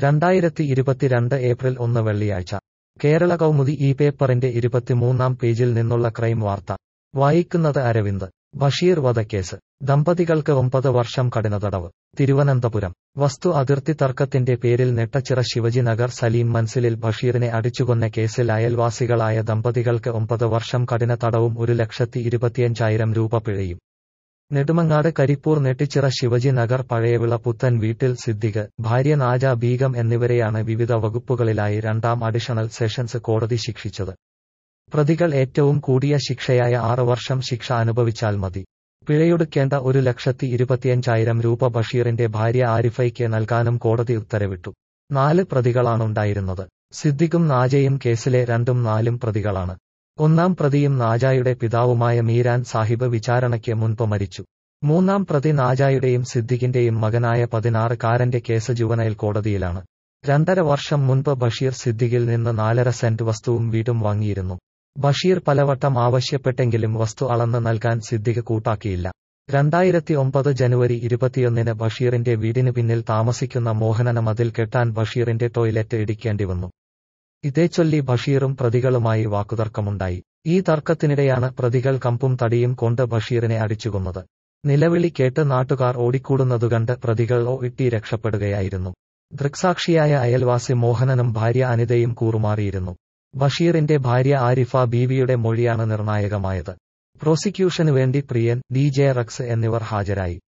രണ്ടായിരത്തി ഇരുപത്തിരണ്ട് ഏപ്രിൽ ഒന്ന് വെള്ളിയാഴ്ച കേരള കൗമുദി ഈ പേപ്പറിന്റെ ഇരുപത്തിമൂന്നാം പേജിൽ നിന്നുള്ള ക്രൈം വാർത്ത വായിക്കുന്നത് അരവിന്ദ് ബഷീർ വധക്കേസ് ദമ്പതികൾക്ക് ഒമ്പത് വർഷം കഠിന തടവ് തിരുവനന്തപുരം വസ്തു അതിർത്തി തർക്കത്തിന്റെ പേരിൽ നെട്ടച്ചിറ ശിവജി നഗർ സലീം മൻസിലിൽ ബഷീറിനെ അടിച്ചുകൊന്ന കേസിൽ അയൽവാസികളായ ദമ്പതികൾക്ക് ഒമ്പത് വർഷം കഠിന തടവും ഒരു ലക്ഷത്തി ഇരുപത്തിയഞ്ചായിരം രൂപ പിഴയും നെടുമങ്ങാട് കരിപ്പൂർ നെട്ടിച്ചിറ ശിവജി നഗർ പഴയവിള പുത്തൻ വീട്ടിൽ സിദ്ദിഖ് ഭാര്യ നാജ ബീഗം എന്നിവരെയാണ് വിവിധ വകുപ്പുകളിലായി രണ്ടാം അഡീഷണൽ സെഷൻസ് കോടതി ശിക്ഷിച്ചത് പ്രതികൾ ഏറ്റവും കൂടിയ ശിക്ഷയായ ആറ് വർഷം ശിക്ഷ അനുഭവിച്ചാൽ മതി പിഴയൊടുക്കേണ്ട ഒരു ലക്ഷത്തി ഇരുപത്തിയഞ്ചായിരം രൂപ ബഷീറിന്റെ ഭാര്യ ആരിഫയ്ക്ക് നൽകാനും കോടതി ഉത്തരവിട്ടു നാല് പ്രതികളാണുണ്ടായിരുന്നത് സിദ്ദിഖും നാജയും കേസിലെ രണ്ടും നാലും പ്രതികളാണ് ഒന്നാം പ്രതിയും നാജായുടെ പിതാവുമായ മീരാൻ സാഹിബ് വിചാരണയ്ക്ക് മുൻപ് മരിച്ചു മൂന്നാം പ്രതി നാജായുടെയും സിദ്ദിഖിന്റെയും മകനായ പതിനാറുകാരന്റെ കേസ് ജുവനൈൽ കോടതിയിലാണ് രണ്ടര വർഷം മുൻപ് ബഷീർ സിദ്ദിഖിൽ നിന്ന് നാലര സെന്റ് വസ്തുവും വീടും വാങ്ങിയിരുന്നു ബഷീർ പലവട്ടം ആവശ്യപ്പെട്ടെങ്കിലും വസ്തു അളന്ന് നൽകാൻ സിദ്ദിഖ് കൂട്ടാക്കിയില്ല രണ്ടായിരത്തി ഒമ്പത് ജനുവരി ഇരുപത്തിയൊന്നിന് ബഷീറിന്റെ വീടിന് പിന്നിൽ താമസിക്കുന്ന മോഹനന മതിൽ കെട്ടാൻ ബഷീറിന്റെ ടോയ്ലറ്റ് ഇടിക്കേണ്ടി വന്നു ഇതേച്ചൊല്ലി ബഷീറും പ്രതികളുമായി വാക്കുതർക്കമുണ്ടായി ഈ തർക്കത്തിനിടെയാണ് പ്രതികൾ കമ്പും തടിയും കൊണ്ട് ബഷീറിനെ അടിച്ചുകൊന്നത് നിലവിളി കേട്ട് നാട്ടുകാർ ഓടിക്കൂടുന്നതുകണ്ട് പ്രതികൾ ഓ ഇട്ടി രക്ഷപ്പെടുകയായിരുന്നു ദൃക്സാക്ഷിയായ അയൽവാസി മോഹനനും ഭാര്യ അനിതയും കൂറുമാറിയിരുന്നു ബഷീറിന്റെ ഭാര്യ ആരിഫ ബീവിയുടെ മൊഴിയാണ് നിർണായകമായത് പ്രോസിക്യൂഷനു വേണ്ടി പ്രിയൻ ഡി ജെ റക്സ് എന്നിവർ ഹാജരായി